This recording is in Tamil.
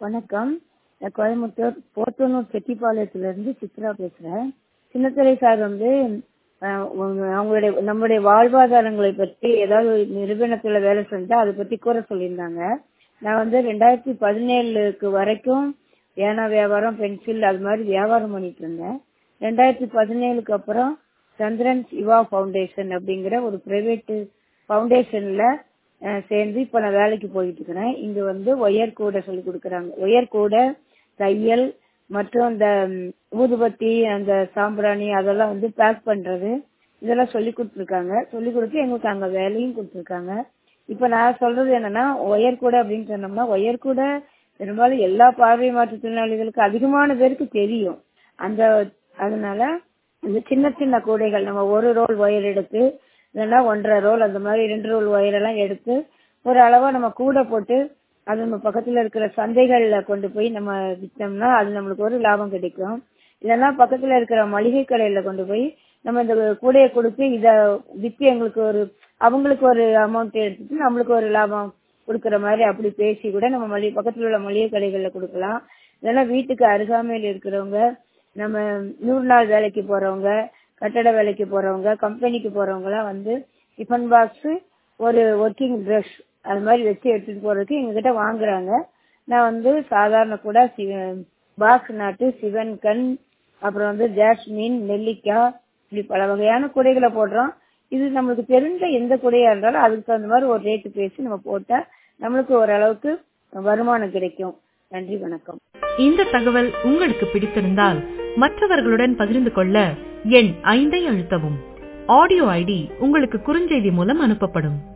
வணக்கம் நான் கோயம்புத்தூர் போத்தனூர் செட்டிப்பாளையத்திலிருந்து சித்ரா பேசுகிறேன் சின்னத்துரை சார் வந்து அஹ், உங்க- அவங்களுடைய நம்முடைய வாழ்வாதாரங்களை பற்றி ஏதாவது ஒரு நிறுவனத்தில் வேலை செஞ்சா அதை பற்றி கூற சொல்லியிருந்தாங்க நான் வந்து ரெண்டாயிரத்தி பதினேழுக்கு வரைக்கும் ஏனா வியாபாரம் பென்சில் அது மாதிரி வியாபாரம் பண்ணிட்டு இருந்தேன் ரெண்டாயிரத்தி பதினேழுக்கு அப்புறம் சந்திரன் சிவா ஃபவுண்டேஷன் அப்படிங்கிற ஒரு பிரைவேட் ஃபவுண்டேஷன்ல அஹ், சேர்ந்து இப்ப நான் வேலைக்கு போயிட்டு இருக்கிறேன் இங்க வந்து ஒயர் கூட சொல்லி கொடுக்குறாங்க ஒயர் கூட தையல் மற்றும் இந்த ம், ஊதுபத்தி அந்த சாம்பிராணி அதெல்லாம் வந்து பேக் பண்றது இதெல்லாம் சொல்லி கொடுத்துருக்காங்க சொல்லி கொடுத்து எங்களுக்கு அங்க வேலையும் கொடுத்துருக்காங்க இப்ப நான் சொல்றது என்னன்னா ஒயர் கூட அப்படின்னு சொன்னோம்னா ஒயர் கூட பெரும்பாலும் எல்லா பார்வை மாற்றுத்திறனாளிகளுக்கு அதிகமான பேருக்கு தெரியும் அந்த அதனால இந்த சின்ன சின்ன கூடைகள் நம்ம ஒரு ரோல் ஒயர் எடுத்து இல்லைன்னா ஒன்றரை ரோல் அந்த மாதிரி ரெண்டு ரோல் ஒயர் எல்லாம் எடுத்து ஒரு அளவா நம்ம கூட போட்டு அது நம்ம பக்கத்துல இருக்கிற சந்தைகள்ல கொண்டு போய் நம்ம வித்தோம்னா அது நம்மளுக்கு ஒரு லாபம் கிடைக்கும் இல்லைன்னா பக்கத்துல இருக்கிற மளிகை கடையில கொண்டு போய் நம்ம இந்த கூடையை கொடுத்து இத வித்து எங்களுக்கு ஒரு அவங்களுக்கு ஒரு அமௌண்ட் எடுத்துட்டு நம்மளுக்கு ஒரு லாபம் கொடுக்கற மாதிரி அப்படி பேசி கூட நம்ம மளிகை பக்கத்துல உள்ள மளிகை கடைகள்ல கொடுக்கலாம் இல்லைன்னா வீட்டுக்கு அருகாமையில் இருக்கிறவங்க நம்ம நூறு நாள் வேலைக்கு போறவங்க கட்டட வேலைக்கு போறவங்க கம்பெனிக்கு போறவங்க எல்லாம் வந்து டிஃபன் பாக்ஸ் ஒரு ஒர்க்கிங் ப்ரஷ் அது மாதிரி வச்சு எடுத்துட்டு போறதுக்கு எங்ககிட்ட வாங்குறாங்க நான் வந்து சாதாரண கூட பாக்ஸ் நாட்டு சிவன் கண் அப்புறம் வந்து ஜாஸ்மின் நெல்லிக்காய் இப்படி பல வகையான குடைகளை போடுறோம் இது நம்மளுக்கு தெரிஞ்ச எந்த குடையா இருந்தாலும் அதுக்கு தகுந்த மாதிரி ஒரு ரேட்டு பேசி நம்ம போட்டா நம்மளுக்கு ஓரளவுக்கு வருமானம் கிடைக்கும் நன்றி வணக்கம் இந்த தகவல் உங்களுக்கு பிடித்திருந்தால் மற்றவர்களுடன் பகிர்ந்து கொள்ள எண் ஐந்தை அழுத்தவும் ஆடியோ ஐடி உங்களுக்கு குறுஞ்செய்தி மூலம் அனுப்பப்படும்